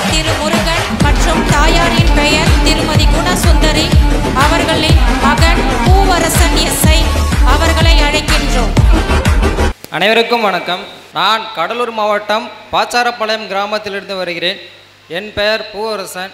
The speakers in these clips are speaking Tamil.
திரு முருகன் மற்றும் தாயாரின் பெயர் திருமதி குணசுந்தரி அவர்களின் மகன் பூவரசன் எஸ்ஐ அவர்களை அழைக்கின்றோம் அனைவருக்கும் வணக்கம் நான் கடலூர் மாவட்டம் பாச்சாரப்பாளையம் கிராமத்திலிருந்து வருகிறேன் என் பெயர் பூவரசன்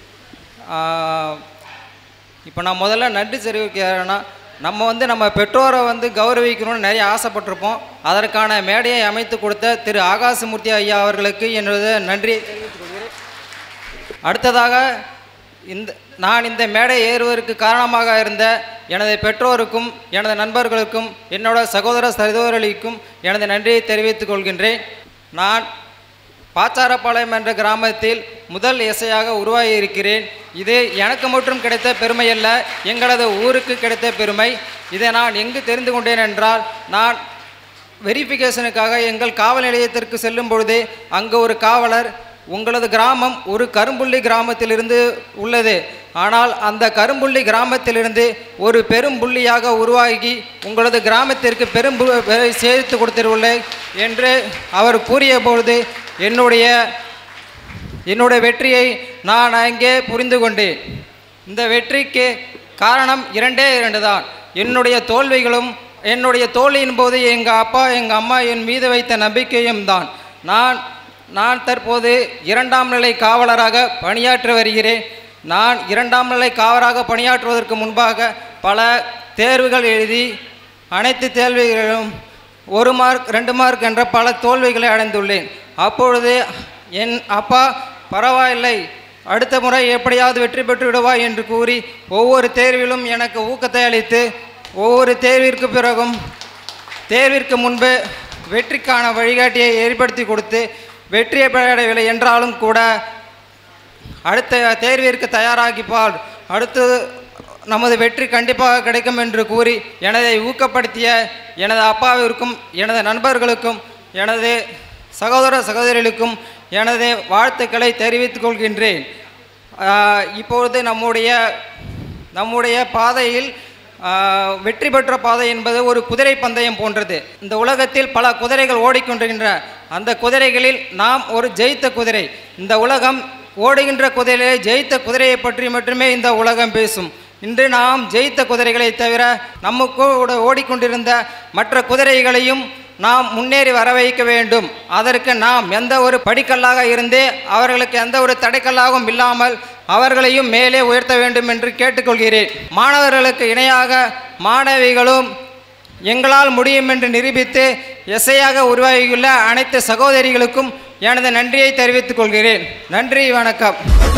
இப்போ நான் முதல்ல நன்றி தெரிவிக்கிறேன்னா நம்ம வந்து நம்ம பெற்றோரை வந்து கௌரவிக்கணும்னு நிறைய ஆசைப்பட்டிருப்போம் அதற்கான மேடையை அமைத்து கொடுத்த திரு ஆகாசமூர்த்தி ஐயா அவர்களுக்கு என்னோட நன்றியை தெரிவித்துக் கொள்கிறேன் அடுத்ததாக இந்த நான் இந்த மேடை ஏறுவதற்கு காரணமாக இருந்த எனது பெற்றோருக்கும் எனது நண்பர்களுக்கும் என்னோட சகோதர சகோதரிக்கும் எனது நன்றியை தெரிவித்துக் கொள்கின்றேன் நான் பாச்சாரப்பாளையம் என்ற கிராமத்தில் முதல் இசையாக உருவாகி இருக்கிறேன் இது எனக்கு மட்டும் கிடைத்த பெருமை அல்ல எங்களது ஊருக்கு கிடைத்த பெருமை இதை நான் எங்கு தெரிந்து கொண்டேன் என்றால் நான் வெரிஃபிகேஷனுக்காக எங்கள் காவல் நிலையத்திற்கு செல்லும் பொழுது அங்கு ஒரு காவலர் உங்களது கிராமம் ஒரு கரும்புள்ளி கிராமத்திலிருந்து உள்ளது ஆனால் அந்த கரும்புள்ளி கிராமத்திலிருந்து ஒரு பெரும் புள்ளியாக உருவாகி உங்களது கிராமத்திற்கு பெரும் பு- பெ- சேர்த்து கொடுத்துள்ளேன் என்று அவர் கூறிய பொழுது என்னுடைய என்னுடைய வெற்றியை நான் அங்கே புரிந்து கொண்டேன் இந்த வெற்றிக்கு காரணம் இரண்டே இரண்டு தான் என்னுடைய தோல்விகளும் என்னுடைய தோல்வியின் போது எங்கள் அப்பா எங்கள் அம்மா என் மீது வைத்த நம்பிக்கையும் தான் நான் நான் தற்போது இரண்டாம் நிலை காவலராக பணியாற்றி வருகிறேன் நான் இரண்டாம் நிலை காவலராக பணியாற்றுவதற்கு முன்பாக பல தேர்வுகள் எழுதி அனைத்து தேர்வுகளிலும் ஒரு மார்க் ரெண்டு மார்க் என்ற பல தோல்விகளை அடைந்துள்ளேன் அப்பொழுது என் அப்பா பரவாயில்லை அடுத்த முறை எப்படியாவது வெற்றி பெற்று விடுவாய் என்று கூறி ஒவ்வொரு தேர்விலும் எனக்கு ஊக்கத்தை அளித்து ஒவ்வொரு தேர்விற்கு பிறகும் தேர்விற்கு முன்பு வெற்றிக்கான வழிகாட்டியை ஏற்படுத்தி கொடுத்து வெற்றியை பெறவில்லை என்றாலும் கூட அடுத்த தேர்விற்கு தயாராகிப்பால் அடுத்து நமது வெற்றி கண்டிப்பாக கிடைக்கும் என்று கூறி எனதை ஊக்கப்படுத்திய எனது அப்பாவிற்கும் எனது நண்பர்களுக்கும் எனது சகோதர சகோதரிகளுக்கும் எனது வாழ்த்துக்களை தெரிவித்துக் கொள்கின்றேன் ஆஹ் இப்பொழுது நம்முடைய நம்முடைய பாதையில் ஆஹ், வெற்றி பெற்ற பாதை என்பது ஒரு குதிரை பந்தயம் போன்றது இந்த உலகத்தில் பல குதிரைகள் ஓடிக்கொண்டிருக்கின்றன அந்த குதிரைகளில் நாம் ஒரு ஜெயித்த குதிரை இந்த உலகம் ஓடுகின்ற குதிரையை ஜெயித்த குதிரையை பற்றி மட்டுமே இந்த உலகம் பேசும் இன்று நாம் ஜெயித்த குதிரைகளை தவிர நமக்கு ஓடிக்கொண்டிருந்த மற்ற குதிரைகளையும் நாம் முன்னேறி வர வைக்க வேண்டும் அதற்கு நாம் எந்த ஒரு படிக்கல்லாக இருந்து அவர்களுக்கு எந்த ஒரு தடைக்கல்லாகவும் இல்லாமல் அவர்களையும் மேலே உயர்த்த வேண்டும் என்று கேட்டுக்கொள்கிறேன் மாணவர்களுக்கு இணையாக மாணவிகளும் எங்களால் முடியும் என்று நிரூபித்து எஸ்ஐயாக உருவாகியுள்ள அனைத்து சகோதரிகளுக்கும் எனது நன்றியை தெரிவித்துக் கொள்கிறேன் நன்றி வணக்கம்